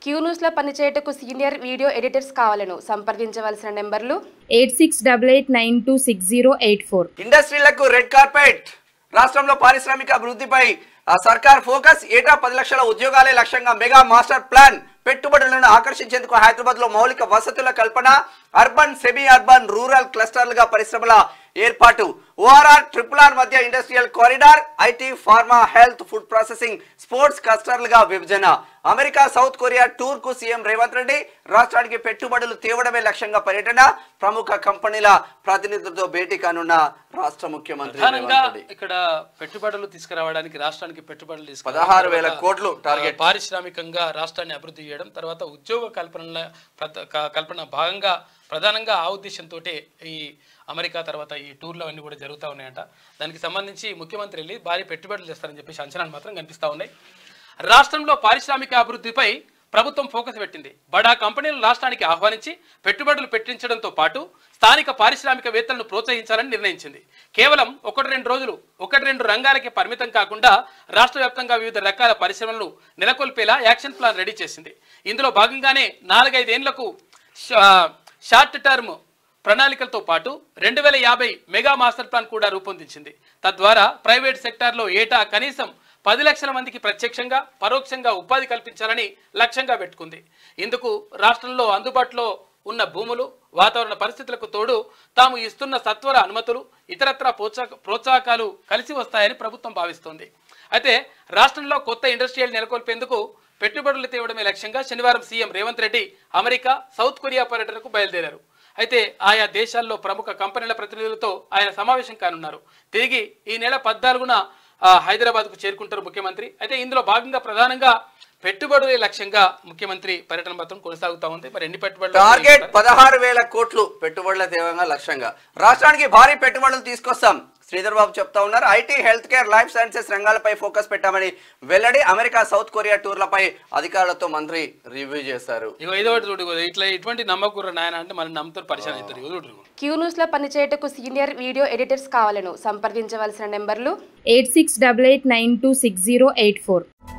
Queue న్యూస్లో పనిచేయటకు senior video editors కావాలను సంప్రదించవలసిన నెంబర్లు eight six double eight nine two six zero eight four ఇండస్ట్రీలకు రెడ్ కార్పెట్ రాష్ట్రంలో పారిశ్రామిక అభివృద్ధిపై ఆ సర్కార్ ఫోకస్ ఏటా పది లక్షల ఉద్యోగాలే లక్ష్యంగా మెగా మాస్టర్ ప్లాన్ పెట్టుబడులను ఆకర్షించేందుకు హైదరాబాద్ లో మౌలిక వసతుల కల్పన అర్బన్ సెమీ అర్బన్ రూరల్ క్లస్టర్లుగా పరిశ్రమల ఏర్పాటు ఓఆర్ఆర్ ట్రిపుల్ ఆర్ మధ్య industrial corridor IT pharma health food processing sports క్లస్టర్లుగా విభజన అమెరికా సౌత్ కొరియా టూర్ కు సీఎం రేవంత్ రెడ్డి రాష్ట్రానికి పెట్టుబడులు తేవడమే లక్ష్యంగా పర్యటన ప్రముఖ కంపెనీల ప్రతినిధులతో భేటీ కానున్న రాష్ట్ర ముఖ్యమంత్రి ప్రధానంగా రేవంత్ రెడ్డి ఇక్కడ పెట్టుబడులు తీసుకురావడానికి రాష్ట్రానికి పెట్టుబడులు తీసుకురావడం, పదహారు వేల తర్వాత, కోట్లు టార్గెట్. ఆ, పారిశ్రామికంగా రాష్ట్రాన్ని అభివృద్ధి చేయడం తర్వాత ఉద్యోగ కల్పన ప్రత- క- కల్పన భాగంగా ప్రధానంగా ఆ ఉద్దేశంతో ఈ అమెరికా తర్వాత ఈ టూర్లు అవన్నీ కూడా జరుగుతూ ఉన్నాయంట దానికి సంబంధించి ముఖ్యమంత్రి వెళ్ళి భారీ పెట్టుబడులు చేస్తారని చెప్పేసి అంచనాలు మాత్రం కనిపిస్తూ ఉన్నాయి రాష్ట్రంలో పారిశ్రామిక అభివృద్ధిపై ప్రభుత్వం ఫోకస్ పెట్టింది బడా కంపెనీలను రాష్ట్రానికి ఆహ్వానించి పెట్టుబడులు పెట్టించడంతో పాటు స్థానిక పారిశ్రామికవేత్తలను ప్రోత్సహించాలని నిర్ణయించింది కేవలం ఒకటి రెండు రోజులు ఒకటి రెండు రంగాలకే పరిమితం కాకుండా రాష్ట్ర వ్యాప్తంగా వివిధ రకాల పరిశ్రమలను నెలకొల్పేలా యాక్షన్ ప్లాన్ రెడీ చేసింది ఇందులో భాగంగానే నాలుగైదేళ్లకు షా- షార్ట్ టర్మ్ ప్రణాళికలతో పాటు రెండు వేల యాభై మెగా మాస్టర్ ప్లాన్ కూడా రూపొందించింది తద్వారా ప్రైవేట్ సెక్టార్లో ఏటా కనీసం పది లక్షల మందికి ప్రత్యక్షంగా పరోక్షంగా ఉపాధి కల్పించాలని లక్ష్యంగా పెట్టుకుంది ఇందుకు రాష్ట్రంలో అందుబాటులో ఉన్న భూములు వాతావరణ పరిస్థితులకు తోడు తాము ఇస్తున్న సత్వర అనుమతులు ఇతరత్ర ప్రోత్సాహ ప్రోత్సాహకాలు కలిసి వస్తాయని ప్రభుత్వం భావిస్తోంది అయితే రాష్ట్రంలో కొత్త ఇండస్ట్రియల్ నెలకొల్పేందుకు పెట్టుబడులు తేవడమే లక్ష్యంగా శనివారం CM Revanth Reddy America South Korea పర్యటనకు బయలుదేరారు అయితే ఆయా దేశాల్లో ప్రముఖ కంపెనీల ప్రతినిధులతో ఆయన సమావేశం కానున్నారు తిరిగి ఈ నెల పద్నాలుగున ఆ, హైదరాబాద్కు చేరుకుంటారు ముఖ్యమంత్రి అయితే ఇందులో భాగంగా ప్రధానంగా పెట్టుబడులే లక్ష్యంగా ముఖ్యమంత్రి పర్యటన మాత్రం కొనసాగుతా ఉంది మరి ఎన్ని పెట్టుబడులు టార్గెట్ పదహారు వేల కోట్లు పెట్టుబడుల తీవ్రంగా లక్ష్యంగా రాష్ట్రానికి భారీ పెట్టుబడులు తీసుకొస్తాం శ్రీధర్ బాబు చెప్తా ఉన్నారు IT health care life sciences రంగాలపై ఫోకస్ పెట్టామని వెల్లడి అమెరికా సౌత్ కొరియా టూర్లపై అధికారులతో మంత్రి రివ్యూ చేశారు ఇగో ఏదో ఒకటి చూడు ఇగో ఇట్లా ఇటువంటి నమ్మకూర నాయన అంటే మళ్ళీ నమ్ముతారు పరిచయం అవుతారు ఇగో చూడు ఇగో. క్యూ న్యూస్లో పనిచేయటకు సీనియర్ వీడియో ఎడిటర్స్ కావాలను సంప్రదించవలసిన నెంబర్లు eight six double eight nine two six zero eight four